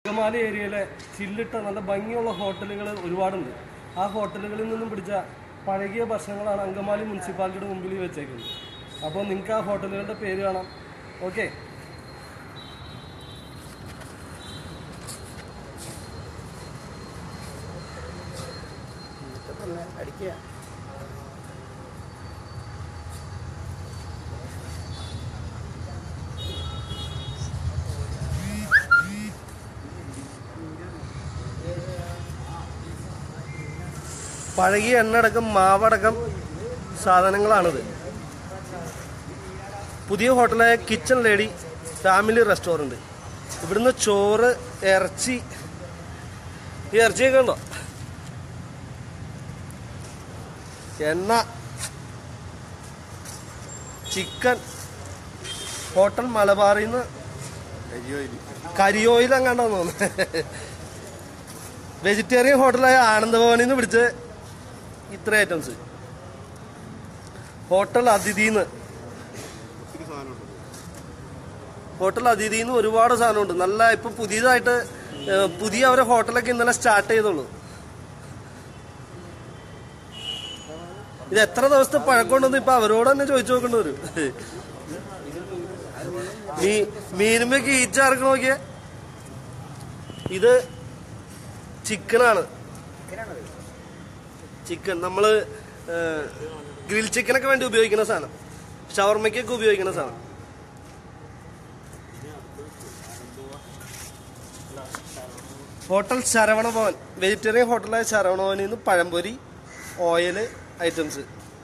അങ്കമാലി ഏരിയയിലെ ചില്ലിട്ട നല്ല ഭംഗിയുള്ള ഹോട്ടലുകൾ ഒരുപാടുണ്ട് ആ ഹോട്ടലുകളിൽ നിന്നും പിടിച്ച പഴകിയ ഭക്ഷണങ്ങളാണ് അങ്കമാലി മുനിസിപ്പാലിറ്റിയുടെ മുമ്പിൽ വെച്ചേക്കുന്നത് അപ്പോൾ നിങ്ങൾക്ക് ആ ഹോട്ടലുകളുടെ പേര് കാണാം ഓക്കെ അടിക്കുക പഴകിയ എണ്ണടക്കം മാവടക്കം സാധനങ്ങളാണിത് പുതിയ ഹോട്ടലായ കിച്ചൺ ലേഡി ഫാമിലി റെസ്റ്റോറൻറ്റ് ഇവിടുന്ന് ചോറ് ഇറച്ചി ഈ ഇറച്ചിയൊക്കെ ഉണ്ടോ എണ്ണ ചിക്കൻ ഹോട്ടൽ മലബാറിൽ നിന്ന് കരിയോയിൽ അങ്ങാണ്ടാന്ന് തോന്നുന്നു വെജിറ്റേറിയൻ ഹോട്ടലായ ആനന്ദഭവനിൽ നിന്ന് പിടിച്ച് ഇത്ര ഐറ്റംസ് ഹോട്ടൽ അതിഥിന്ന് ഹോട്ടൽ അതിഥിന്ന് ഒരുപാട് സാധനമുണ്ട് നല്ല ഇപ്പൊ പുതിയതായിട്ട് ഏഹ്, പുതിയ അവരെ ഹോട്ടലൊക്കെ ഇന്നലെ സ്റ്റാർട്ട് ചെയ്തുള്ളൂ ഇത് എത്ര ദിവസത്തെ പഴക്കമുണ്ടെന്ന് ഇപ്പൊ അവരോട് തന്നെ ചോദിച്ചു നോക്കേണ്ടി വരും മീ മീനുമ്പൊക്കെ ഈച്ചാർക്ക് നോക്കിയേ ഇത് ചിക്കനാണ് ചിക്കൻ നമ്മള് ഗ്രിൽ ചിക്കനൊക്കെ വേണ്ടി ഉപയോഗിക്കുന്ന സാധനം ഷവർമ്മയ്ക്കൊക്കെ ഉപയോഗിക്കുന്ന സാധനം ഹോട്ടൽ ശരവണ ഭവൻ വെജിറ്റേറിയൻ ഹോട്ടലായ ശരവണ ഭവനിൽ നിന്ന് പഴംപൊരി ഓയില് ഐറ്റംസ്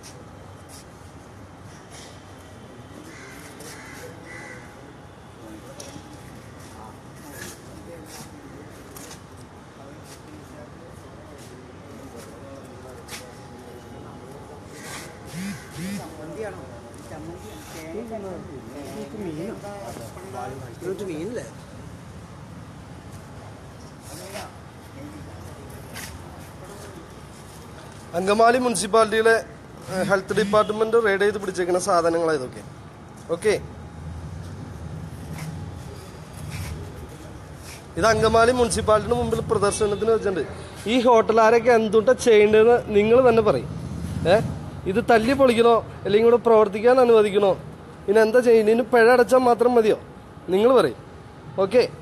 ചമ്മന്തിയാണോ ചമ്മന്തി മീനല്ലേ അങ്കമാലി മുനിസിപ്പാലിറ്റിയിലെ ഏഹ്, ഹെൽത്ത് ഡിപ്പാർട്ട്മെന്റ് റെയ്ഡ് ചെയ്ത് പിടിച്ചേക്കുന്ന സാധനങ്ങളാണ് ഇതൊക്കെ ഓക്കെ ഇത് അങ്കമാലി മുനിസിപ്പാലിറ്റിയുടെ മുമ്പിൽ പ്രദർശനത്തിന് വെച്ചിട്ടുണ്ട് ഈ ഹോട്ടലുകാരൊക്കെ എന്തുട്ടാ ചെയ്യേണ്ടതെന്ന് നിങ്ങൾ തന്നെ പറയും ഏ ഇത് തല്ലി പൊളിക്കണോ അല്ലെങ്കിൽ ഇവിടെ പ്രവർത്തിക്കാൻ അനുവദിക്കണോ ഇനി എന്താ ചെയ്യുന്നത് ഇനി പിഴ അടച്ചാൽ മാത്രം മതിയോ നിങ്ങൾ പറയും ഓക്കെ